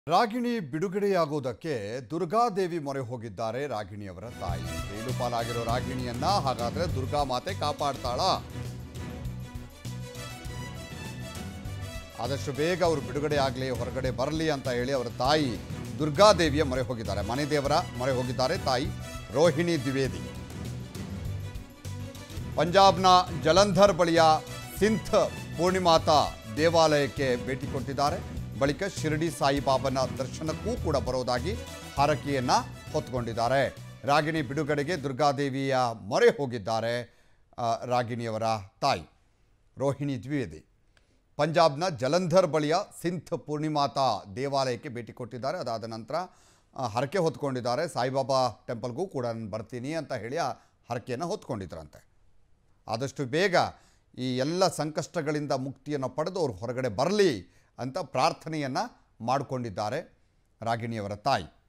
ರಾಗಿಣಿ ಬಿಡುಗಡೆಯಾಗುವುದಕ್ಕೆ ದುರ್ಗಾದೇವಿ ಮೊರೆ ಹೋಗಿದ್ದಾರೆ ರಾಗಿಣಿಯವರ ತಾಯಿ ಜೈಲು ಪಾಲಾಗಿರೋ ರಾಗಿಣಿಯನ್ನ ಹಾಗಾದ್ರೆ ದುರ್ಗಾ ಮಾತೆ ಕಾಪಾಡ್ತಾಳ ಆದಷ್ಟು ಬೇಗ ಅವರು ಬಿಡುಗಡೆ ಆಗಲಿ ಹೊರಗಡೆ ಬರಲಿ ಅಂತ ಹೇಳಿ ಅವರ ತಾಯಿ ದುರ್ಗಾದೇವಿಯ ಮೊರೆ ಹೋಗಿದ್ದಾರೆ ಮನೆ ದೇವರ ಮೊರೆ ಹೋಗಿದ್ದಾರೆ ತಾಯಿ ರೋಹಿಣಿ ದ್ವಿವೇದಿ ಪಂಜಾಬ್ನ ಜಲಂಧರ್ ಬಳಿಯ ಸಿಂಥ್ ಪೂರ್ಣಿಮಾತಾ ದೇವಾಲಯಕ್ಕೆ ಭೇಟಿ ಕೊಟ್ಟಿದ್ದಾರೆ ಬಳಿಕ ಶಿರಡಿ ಸಾಯಿಬಾಬನ ದರ್ಶನಕ್ಕೂ ಕೂಡ ಬರೋದಾಗಿ ಹರಕೆಯನ್ನ ಹೊತ್ಕೊಂಡಿದ್ದಾರೆ ರಾಗಿಣಿ ಬಿಡುಗಡೆಗೆ ದುರ್ಗಾದೇವಿಯ ಮೊರೆ ಹೋಗಿದ್ದಾರೆ ಆ, ರಾಗಿಣಿಯವರ ತಾಯಿ ರೋಹಿಣಿ ದ್ವಿವೇದಿ ಪಂಜಾಬ್ನ ಜಲಂಧರ್ ಬಳಿಯ ಸಿಂಥ್ ಪೂರ್ಣಿಮಾತಾ ದೇವಾಲಯಕ್ಕೆ ಭೇಟಿ ಕೊಟ್ಟಿದ್ದಾರೆ ಅದಾದ ನಂತರ ಆ, ಹರಕೆ ಹೊತ್ಕೊಂಡಿದ್ದಾರೆ ಸಾಯಿಬಾಬಾ ಟೆಂಪಲ್ಗೂ ಕೂಡ ನಾನು ಬರ್ತೀನಿ ಅಂತ ಹೇಳಿ ಆ ಹರಕೆಯನ್ನು ಹೊತ್ಕೊಂಡಿದ್ರಂತೆ ಆದಷ್ಟು ಬೇಗ ಈ ಎಲ್ಲ ಸಂಕಷ್ಟಗಳಿಂದ ಮುಕ್ತಿಯನ್ನು ಪಡೆದು ಅವರು ಹೊರಗಡೆ ಬರಲಿ ಅಂತ ಪ್ರಾರ್ಥನೆಯನ್ನು ಮಾಡಿಕೊಂಡಿದ್ದಾರೆ ರಾಗಿಣಿಯವರ ತಾಯಿ